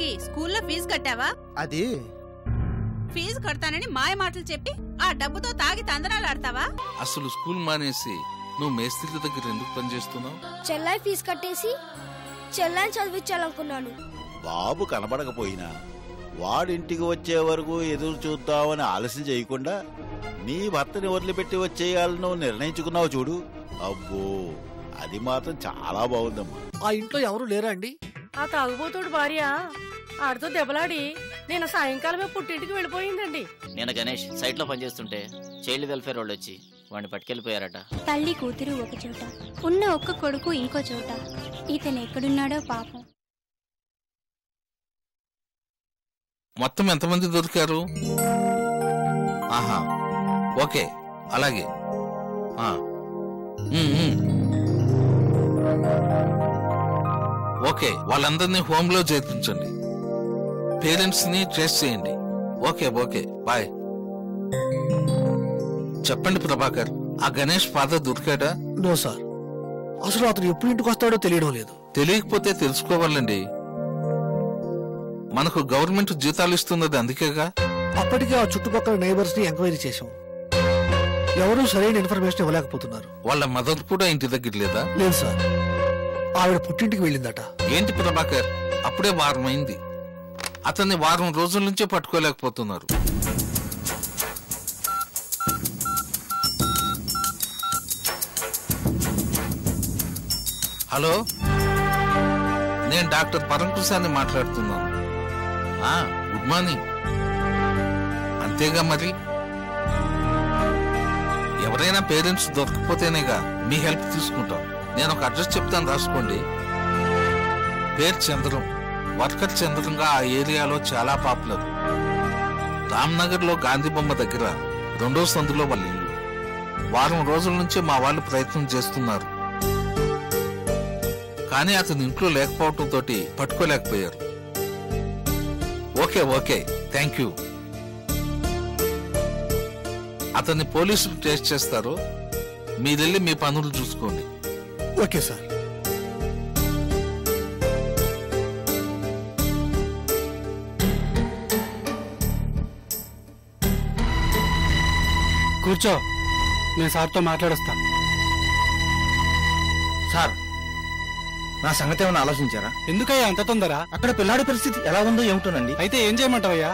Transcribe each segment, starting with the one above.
ఇంతకీ స్కూల్లో ఫీజు కట్టావా అది ఫీజు కడతానని మాయ మాటలు చెప్పి ఆ డబ్బుతో తాగి తందనాలు ఆడతావా అసలు స్కూల్ మానేసి నువ్వు మేస్త్రి దగ్గర ఎందుకు పనిచేస్తున్నావు చెల్లాయి ఫీజు కట్టేసి చెల్లాయిని చదివించాలనుకున్నాను బాబు కనబడకపోయినా వాడింటికి వచ్చే వరకు ఎదురు చూద్దామని ఆలస్యం చేయకుండా నీ భర్తని వదిలిపెట్టి వచ్చేయాలని నువ్వు నిర్ణయించుకున్నావు చూడు అబ్బో అది మాత్రం చాలా బాగుందమ్మా ఆ ఇంట్లో ఎవరు లేరా అండి ఆ తాగుబోతుడు భార్య ఆడితో దెబ్బలాడి నేను సాయంకాలమే పుట్టింటికి వెళ్ళిపోయిందండి నేను గణేష్ సైట్ లో పనిచేస్తుంటే చైల్డ్ వెల్ఫేర్ వాళ్ళు వచ్చి వాడిని పట్టుకెళ్ళిపోయారట తల్లి కూతురు ఒక చోట ఉన్న ఒక్క కొడుకు ఇంకో చోట ఇతను ఎక్కడున్నాడో పాపం మొత్తం ఎంతమంది దొరికారు ఆహా ఓకే అలాగే ఆ. ఉమ్, ఉమ్. ఓకే వాళ్ళందరినీ హోమ్ లో చేర్పించండి పేరెంట్స్ ని ట్రేస్ చేయండి ఓకే ఓకే బాయ్ చెప్పండి ప్రభాకర్ ఆ గణేష్ ఫాదర్ దొరికాడా నో సార్ అసలు అతను ఎప్పుడు ఇంటికి వస్తాడో తెలియడం లేదు తెలియకపోతే తెలుసుకోవాలండి మనకు గవర్నమెంట్ జీతాలు ఇస్తున్నది అందుకేగా అప్పటికే ఆ చుట్టుపక్కల నైబర్స్ ని ఎంక్వైరీ చేశాం ఎవరూ సరైన ఇన్ఫర్మేషన్ ఇవ్వలేకపోతున్నారు వాళ్ళ మదర్ కూడా ఇంటి దగ్గర లేదా లేదు సార్ ఆవిడ పుట్టింటికి వెళ్ళిందట ఏంటి ప్రభాకర్ అప్పుడే వారం అయింది అతన్ని వారం రోజుల నుంచే పట్టుకోలేకపోతున్నారు హలో నేను డాక్టర్ పరంకుశాన్ని మాట్లాడుతున్నాను ఆ, గుడ్ మార్నింగ్ అంతేగా మరి ఎవరైనా పేరెంట్స్ దొరకపోతేనేగా మీ హెల్ప్ తీసుకుంటాం నేను ఒక అడ్రస్ చెప్తాను రాసుకోండి పేరు చంద్రం వర్కర్ చంద్రంగా ఆ ఏరియాలో చాలా పాపులర్ రామ్నగర్ లో గాంధీ బొమ్మ దగ్గర రెండో సందులో వాళ్ళ ఇల్లు వారం రోజుల నుంచి మా వాళ్ళు ప్రయత్నం చేస్తున్నారు కానీ అతను ఇంట్లో లేకపోవటంతో పట్టుకోలేకపోయారు ఓకే ఓకే థ్యాంక్ యూ అతన్ని పోలీసులు టెస్ట్ చేస్తారు మీరెళ్ళి మీ పనులు చూసుకోండి ఓకే సార్ కూర్చో నేను సార్తో మాట్లాడొస్తా సార్ నా సంగతి ఏమైనా ఆలోచించారా ఎందుకయ్యా అంత తొందర అక్కడ పిల్లాడి పరిస్థితి ఎలా ఉందో ఏమిటోనండి అయితే ఏం చేయమంటావయ్యా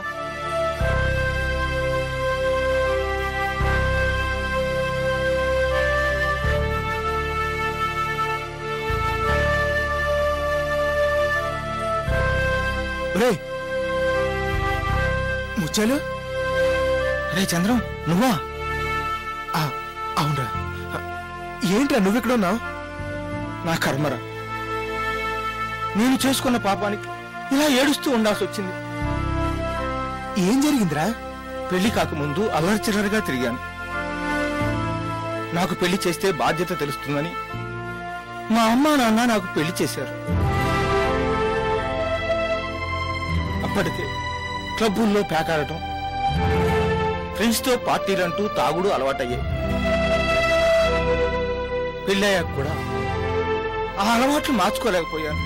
రే ముచ్చాలు రే చంద్రం నువ్వా అవునరా ఏంట్రా నువ్వు ఇక్కడ ఉన్నావు నా కర్మరా నేను చేసుకున్న పాపానికి ఇలా ఏడుస్తూ ఉండాల్సి వచ్చింది ఏం జరిగిందిరా పెళ్లి కాకముందు అల్లరిచిల్లరిగా తిరిగాను నాకు పెళ్లి చేస్తే బాధ్యత తెలుస్తుందని మా అమ్మా నాన్న నాకు పెళ్లి చేశారు అప్పటికే క్లబ్బుల్లో పేకాడటం ఫ్రెండ్స్తో పార్టీలంటూ తాగుడు అలవాటయ్యాయి పెళ్ళయ్యాక కూడా ఆ అలవాట్లు మార్చుకోలేకపోయాను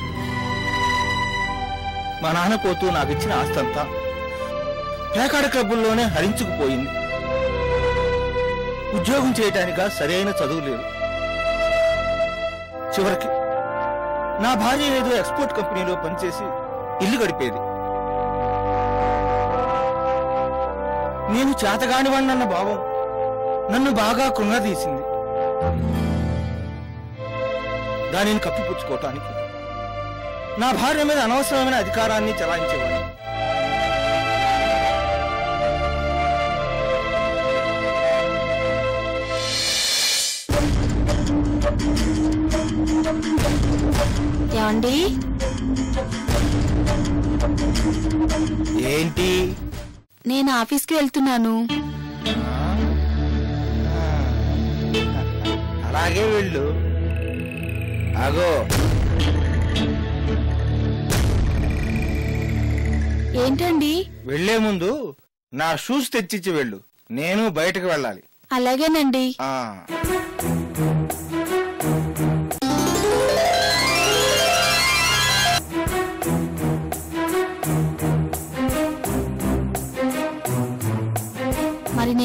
మా నాన్న పోతూ నాకు ఇచ్చిన ఆస్తంతా పేకాడ క్లబ్బుల్లోనే హరించుకుపోయింది ఉద్యోగం చేయటానిక సరైన చదువు లేదు చివరికి నా భార్య ఏదో ఎక్స్పోర్ట్ కంపెనీలో పనిచేసి ఇల్లు గడిపేది నేను చేతగానివాణ్ణన్న భావం నన్ను బాగా కృంగదీసింది దానిని కప్పిపుచ్చుకోవటానికి నా భార్య మీద అనవసరమైన అధికారాన్ని చలాయించేవాడు ఏమండి ఏంటి నేను ఆఫీస్కి వెళ్తున్నాను అలాగే వెళ్ళు అగో ఏంటండి వెళ్లే ముందు నా షూస్ తెచ్చిచ్చి వెళ్ళు నేను బయటకు వెళ్ళాలి అలాగేనండి ఆ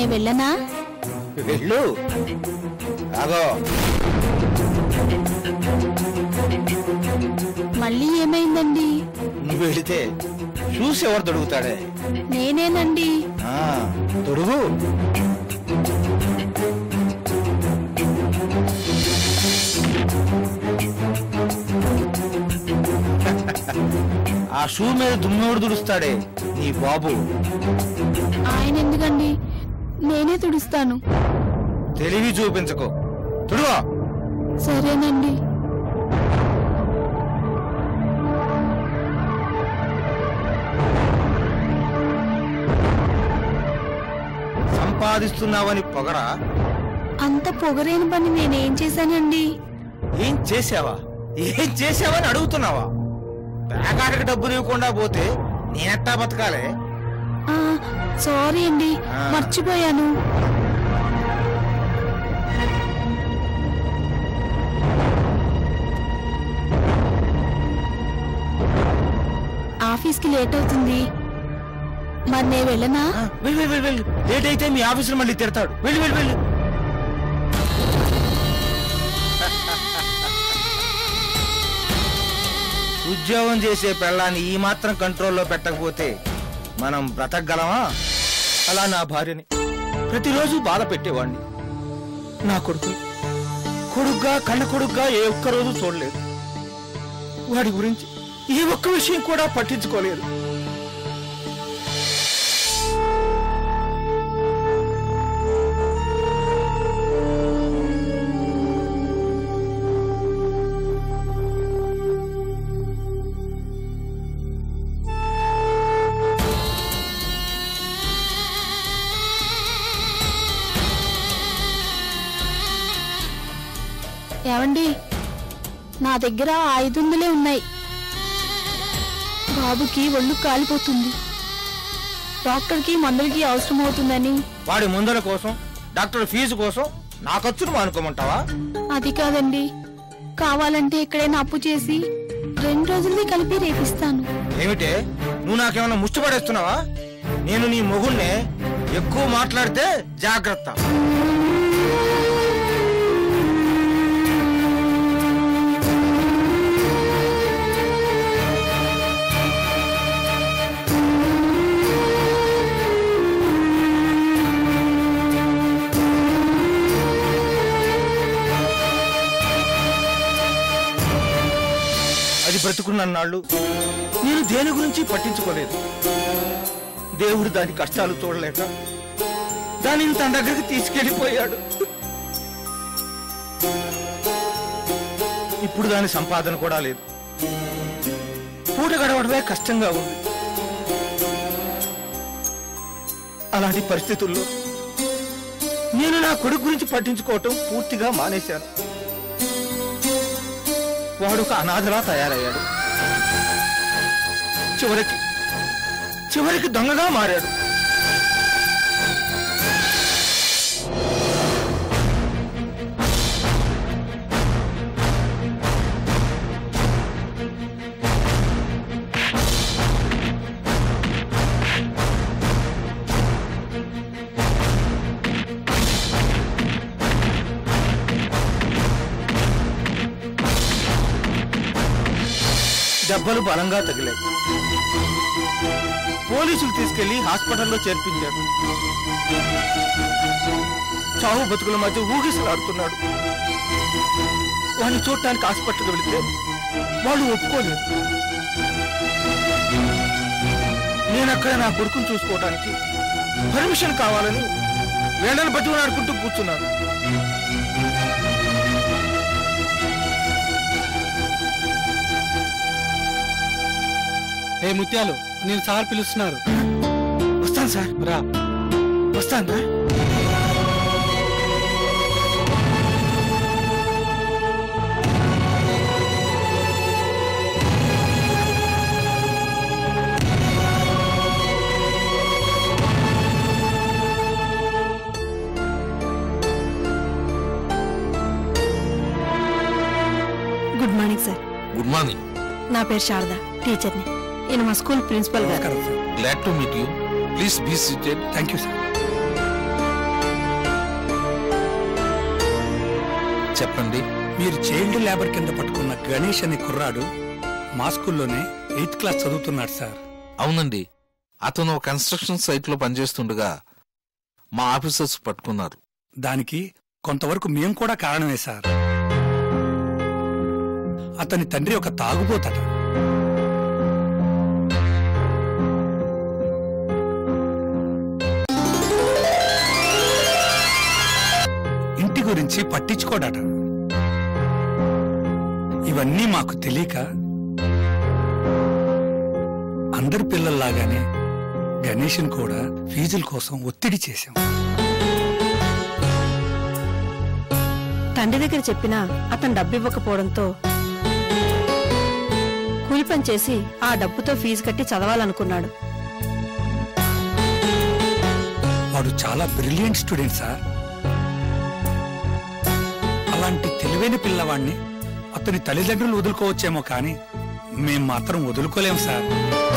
వెళ్ళనా వెళ్ళు ఆగో మళ్ళీ ఏమైందండి నువ్వు వెళితే చూసి ఎవరు దొడుగుతాడే నేనేనండి ఆ, దొడుగు ఆ షూ మీద దుమ్మోడు దుడుస్తాడే నీ బాబు ఆయన ఎందుకండి నేనే తుడుస్తాను తెలివి చూపించకు తుడువా సరేనండి సంపాదిస్తున్నావని పొగరా అంత పొగరేని పని నేనేం చేశానండి ఏం చేసావా ఏం చేసావని అడుగుతున్నావా పేకాటకి డబ్బులు ఇవ్వకుండా పోతే నేనెట్టా బతకాలే ఆ, సారీ అండి ఆ. మర్చిపోయాను ఆఫీస్కి లేట్ అవుతుంది మరి నేను వెళ్ళనా ఆ, వెళ్ళు వెళ్ళు వెళ్ళు లేట్ అయితే మీ ఆఫీసులో మళ్ళీ తిడతాడు వెళ్ళు వెళ్ళు వెళ్ళు ఉద్యోగం చేసే పెళ్ళాన్ని ఈ మాత్రం కంట్రోల్లో పెట్టకపోతే మనం బ్రతకగలమా అలా నా భార్యని ప్రతిరోజు బాధ పెట్టేవాడిని నా కొడుకు కొడుగ్గా కన్న కొడుగ్గా ఏ ఒక్క రోజు చూడలేదు వాడి గురించి ఏ ఒక్క విషయం కూడా పట్టించుకోలేదు ఏమండి నా దగ్గర ఐదు వందలే ఉన్నాయి బాబుకి ఒళ్ళు కాలిపోతుంది డాక్టర్కి మందులకి అవసరం అవుతుందని వాడి ముందర కోసం డాక్టర్ ఫీజు కోసం నా ఖర్చును మానుకోమంటావా అది కాదండి కావాలంటే ఎక్కడైనా అప్పు చేసి రెండు రోజులది కలిపి రేపిస్తాను ఏమిటే నువ్వు నాకేమైనా ముష్టి పడేస్తున్నావా నేను నీ మొగుణ్ణే ఎక్కువ మాట్లాడితే జాగ్రత్త అది బ్రతుకున్నన్నాళ్ళు నేను దేని గురించి పట్టించుకోలేదు దేవుడు దాని కష్టాలు చూడలేక దానిని తన దగ్గరికి తీసుకెళ్లిపోయాడు ఇప్పుడు దాని సంపాదన కూడా లేదు పూట గడవడమే కష్టంగా ఉంది అలాంటి పరిస్థితుల్లో నేను నా కొడుకు గురించి పట్టించుకోవటం పూర్తిగా మానేశాను వాడు ఒక అనాథలా తయారయ్యాడు చివరికి చివరికి దొంగగా మారాడు దెబ్బలు బలంగా తగిలాయి పోలీసులు తీసుకెళ్లి హాస్పిటల్లో చేర్పించారు చావు బతుకుల మధ్య ఊగిసలాడుతున్నాడు వాడిని చూడటానికి హాస్పిటల్కి వెళితే వాళ్ళు ఒప్పుకోలేదు నేను అక్కడ నా కొడుకుని చూసుకోవడానికి పర్మిషన్ కావాలని వేళను బతిమలాడుకుంటూ కూర్చున్నాను ఏ ముత్యాలు నేను సార్ పిలుస్తున్నారు వస్తాను సార్ రా వస్తాను రా good morning sir good morning నా పేరు శారద టీచర్ని నేను మా స్కూల్ ప్రిన్సిపల్ గారు glad to meet you please be seated thank you sir చెప్పండి మీరు చైల్డ్ లేబర్ కింద పట్టుకున్న గణేష్ అనే కుర్రాడు మా స్కూల్లోనే ఎయిత్ క్లాస్ చదువుతున్నాడు సార్ అవునండి అతను ఒక కన్స్ట్రక్షన్ సైట్ లో పనిచేస్తుండగా మా ఆఫీసర్స్ పట్టుకున్నారు దానికి కొంతవరకు మేం కూడా కారణమే సార్ అతని తండ్రి ఒక తాగుబోతట ఇంటి గురించి పట్టించుకోడట ఇవన్నీ మాకు తెలియక అందరి పిల్లల్లాగానే గణేష్ని కూడా ఫీజుల కోసం ఒత్తిడి చేశాం తండ్రి దగ్గర చెప్పినా అతను డబ్బు ఇవ్వకపోవడంతో కూలి పని చేసి ఆ డబ్బుతో ఫీజు కట్టి చదవాలనుకున్నాడు వాడు చాలా బ్రిలియంట్ స్టూడెంట్ సార్ అలాంటి తెలివైన పిల్లవాడిని అతని తల్లిదండ్రులు వదులుకోవచ్చేమో కానీ మేం మాత్రం వదులుకోలేం సార్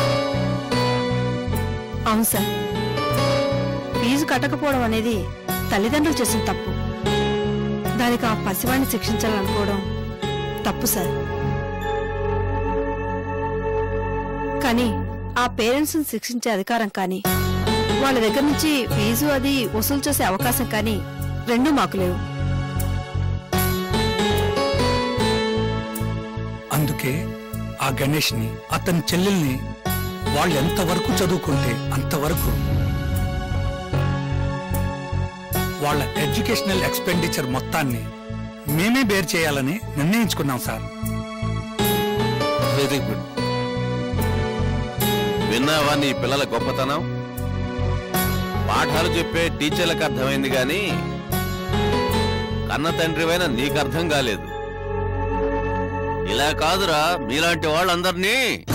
అవును సార్ ఫీజు కట్టకపోవడం అనేది తల్లిదండ్రులు చేసిన తప్పు దానికి ఆ పసివాడిని శిక్షించాలనుకోవడం తప్పు సార్ కానీ ఆ పేరెంట్స్ శిక్షించే అధికారం కానీ వాళ్ళ దగ్గర నుంచి ఫీజు అది వసూలు చేసే అవకాశం కానీ రెండూ మాకు లేవు అందుకే ఆ గణేష్ని అతని చెల్లెల్ని వాళ్ళు ఎంతవరకు చదువుకుంటే అంతవరకు వాళ్ళ ఎడ్యుకేషనల్ ఎక్స్పెండిచర్ మొత్తాన్ని మేమే బేర్ చేయాలని నిర్ణయించుకున్నాం సార్ వెరీ గుడ్ విన్నావా నీ పిల్లల గొప్పతనం పాఠాలు చెప్పే టీచర్లకు అర్థమైంది గాని కన్న తండ్రివైన నీకు అర్థం కాలేదు ఇలా కాదురా మీలాంటి వాళ్ళందరినీ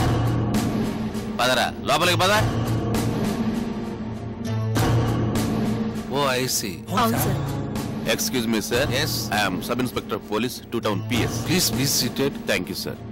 పదరా లోపలికి పద ఓ ఐసి అవును sir excuse me sir I'm sub inspector police two town PS please be seated thank you sir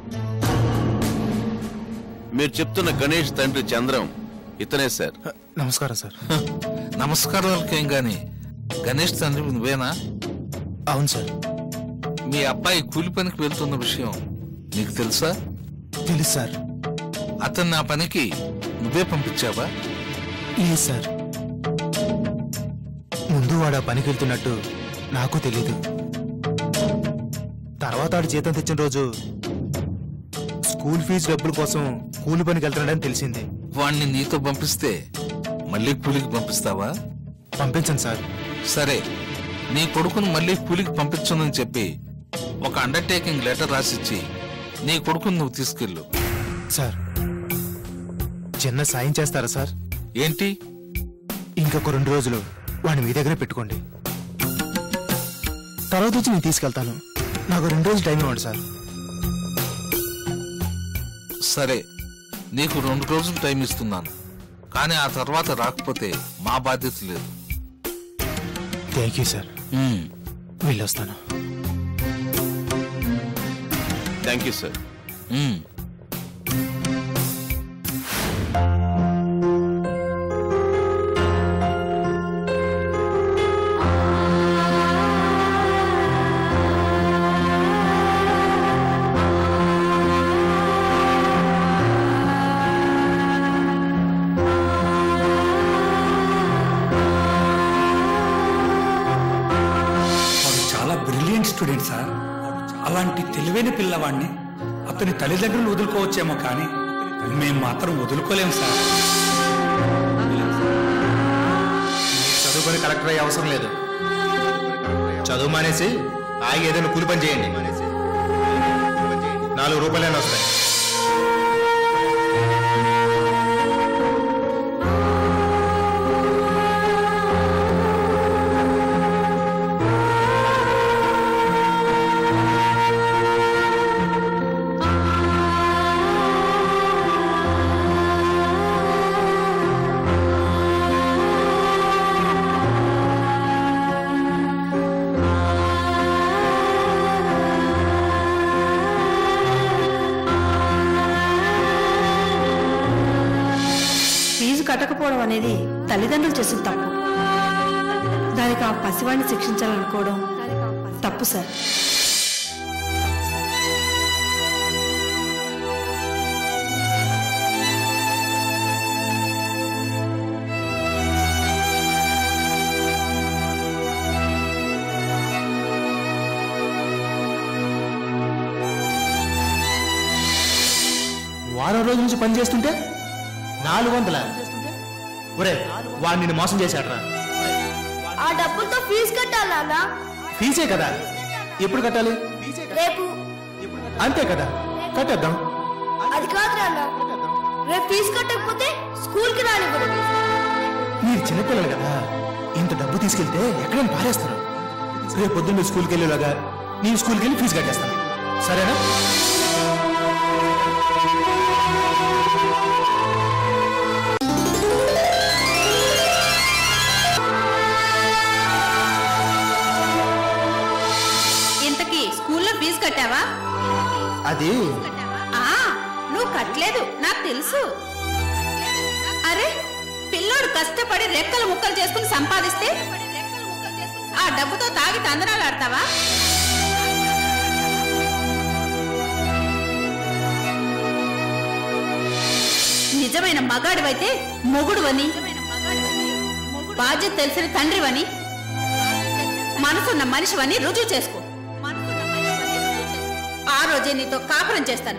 మీరు చెప్తున్న గణేష్ తండ్రి చంద్రం ఇతనే సార్ నమస్కారం సార్ నమస్కారాలకేం గాని గణేష్ తండ్రి నువ్వేనా అవును సార్ మీ అబ్బాయి కూలి పనికి వెళ్తున్న విషయం నీకు తెలుసా తెలుసు సార్ అతన్ని ఆ పనికి నువ్వే పంపించావా లేదు సార్ ముందు వాడు ఆ పనికి వెళ్తున్నట్టు నాకు తెలీదు తర్వాత వాడు జీతం తెచ్చిన రోజు స్కూల్ ఫీజు డబ్బుల కోసం కూలి పనికి వెళ్తున్నాడని తెలిసింది వాణ్ణి నీతో పంపిస్తే మళ్ళీ కూలికి పంపిస్తావా పంపించండి సార్ సరే నీ కొడుకును మళ్ళీ కూలికి పంపించనని చెప్పి ఒక అండర్టేకింగ్ లెటర్ రాసిచ్చి నీ కొడుకుని నువ్వు తీసుకెళ్ళు సార్ చిన్న సాయం చేస్తారా సార్ ఏంటి ఇంకొక రెండు రోజులు వాడిని మీ దగ్గరే పెట్టుకోండి తర్వాత వచ్చి నేను తీసుకెళ్తాను నాకు రెండు రోజులు టైం ఇవ్వండి సార్ సరే నీకు రెండు రోజులు టైం ఇస్తున్నాను కానీ ఆ తర్వాత రాకపోతే మా బాధ్యత లేదు థ్యాంక్ యూ సార్ వెళ్ళొస్తాను థ్యాంక్ యూ సార్ వాడు చాలా బ్రిలియంట్ స్టూడెంట్ సార్ అలాంటి తెలివైన పిల్లవాడిని అతని తల్లిదండ్రులు వదులుకోవచ్చేమో కానీ మేం మాత్రం వదులుకోలేం సార్ చదువుకొని కలెక్టర్ అయ్యే అవసరం లేదు చదువు మానేసి ఆగి ఏదైనా కూలి పని చేయండి నాలుగు రూపాయలైనా వస్తాయి ఫీజు కట్టకపోవడం అనేది తల్లిదండ్రులు చేసిన తప్పు దానికి ఆ పసివాడిని శిక్షించాలనుకోవడం తప్పు సార్ వారం రోజుల నుంచి పని చేస్తుంటే నాలుగు వందల ఒరే వాడు నిన్ను మోసం చేశాడ్రా ఆ డబ్బులతో ఫీజు కట్టాలి నాన్న ఫీజే కదా ఎప్పుడు కట్టాలి రేపు అంతే కదా కట్టేద్దాం అది కాదు నాన్న రేపు ఫీజు కట్టకపోతే స్కూల్ కి రానివ్వరు మీరు చిన్నపిల్లలు కదా ఇంత డబ్బు తీసుకెళ్తే ఎక్కడైనా పారేస్తారు రేపు పొద్దున్న మీరు స్కూల్కి వెళ్ళేలాగా నేను స్కూల్కి వెళ్ళి ఫీజు కట్టేస్తాను సరేనా ఇంతకీ స్కూల్లో ఫీజు కట్టావా అది ఆ నువ్వు కట్టలేదు నాకు తెలుసు అరే పిల్లోడు కష్టపడి రెక్కలు ముక్కలు చేసుకుని సంపాదిస్తే ఆ డబ్బుతో తాగి తందనాలు ఆడతావా నిజమైన మగాడివైతే మొగుడువని బాధ్యత తెలిసిన తండ్రివని మనసున్న మనిషివని రుజువు చేసుకో ఆ రోజే నీతో కాపురం చేస్తాను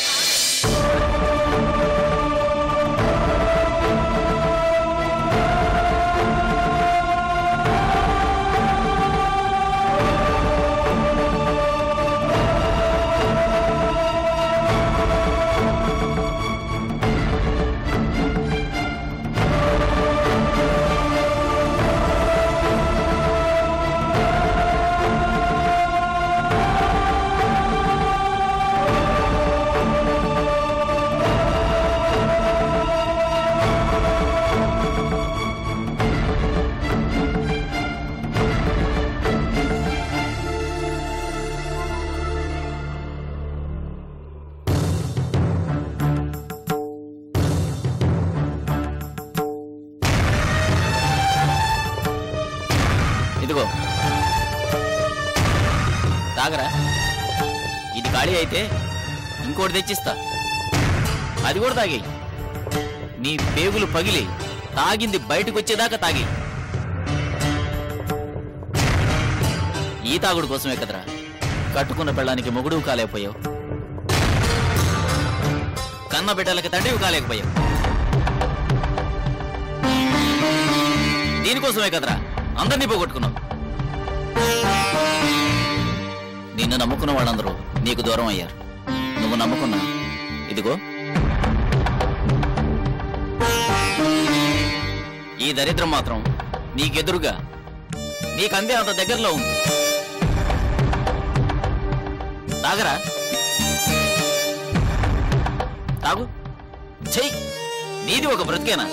ఇదిగో తాగరా ఇది ఖాళీ అయితే ఇంకోటి తెచ్చిస్తా అది కూడా తాగి నీ పేగులు పగిలి తాగింది బయటకు వచ్చేదాకా తాగి ఈ తాగుడు కోసమే కదరా కట్టుకున్న పెళ్ళానికి మొగుడు కాలేకపోయావు కన్న బిడ్డలకి తండ్రివి కాలేకపోయావు దీనికోసమే కదరా అందరినీ పోగొట్టుకున్నావు నిన్ను నమ్ముకున్న వాళ్ళందరూ నీకు దూరం అయ్యారు నువ్వు నమ్ముకున్నా ఇదిగో ఈ దరిద్రం మాత్రం నీకెదురుగా నీకందే అంత దగ్గరలో ఉంది తాగరా తాగు చెయ్యి నీది ఒక బ్రతికేనా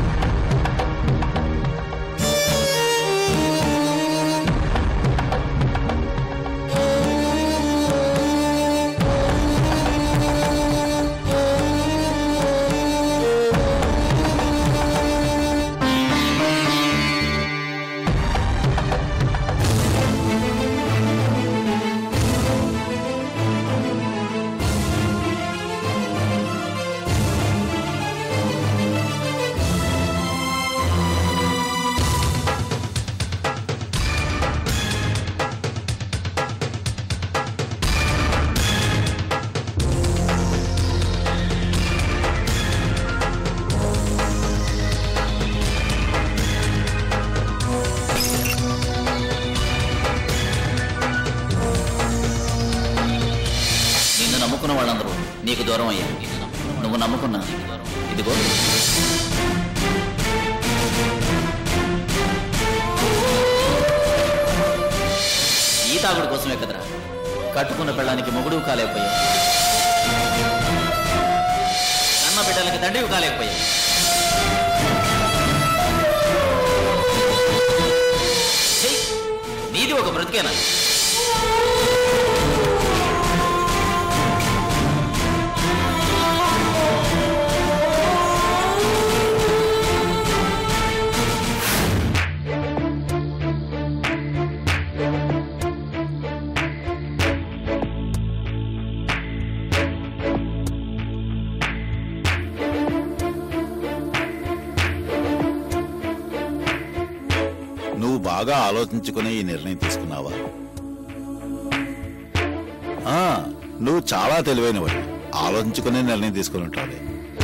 నిన్ను నమ్ముకున్న వాళ్ళందరూ నీకు దూరం అయ్యారు నువ్వు నమ్ముకున్నా ఇదిగో ఈ తాగుడు కోసమే కదరా కట్టుకున్న పెళ్ళానికి మొగుడు కాలేకపోయావు కన్న బిడ్డలకి తండ్రివి కాలేకపోయావు ఛీ! నీది ఒక బ్రతికేనా బాగా ఆలోచించుకుని ఈ నిర్ణయం తీసుకున్నావా ఆ, నువ్వు చాలా తెలివైనవాడి ఆలోచించుకునే నిర్ణయం తీసుకుని ఉంటావే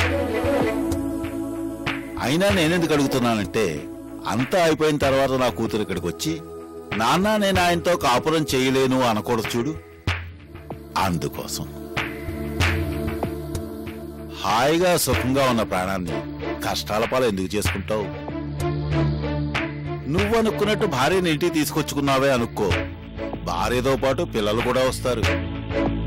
అయినా నేనెందుకు అడుగుతున్నానంటే అంతా అయిపోయిన తర్వాత నా కూతురు ఇక్కడికి వచ్చి నాన్న నేను ఆయనతో కాపురం చేయలేను అనకూడదు చూడు అందుకోసం హాయిగా సుఖంగా ఉన్న ప్రాణాన్ని కష్టాల పాలు ఎందుకు చేసుకుంటావు నువ్వు అనుకున్నట్టు భార్యని ఇంటికి తీసుకొచ్చుకున్నావే అనుకో భార్యతో పాటు పిల్లలు కూడా వస్తారు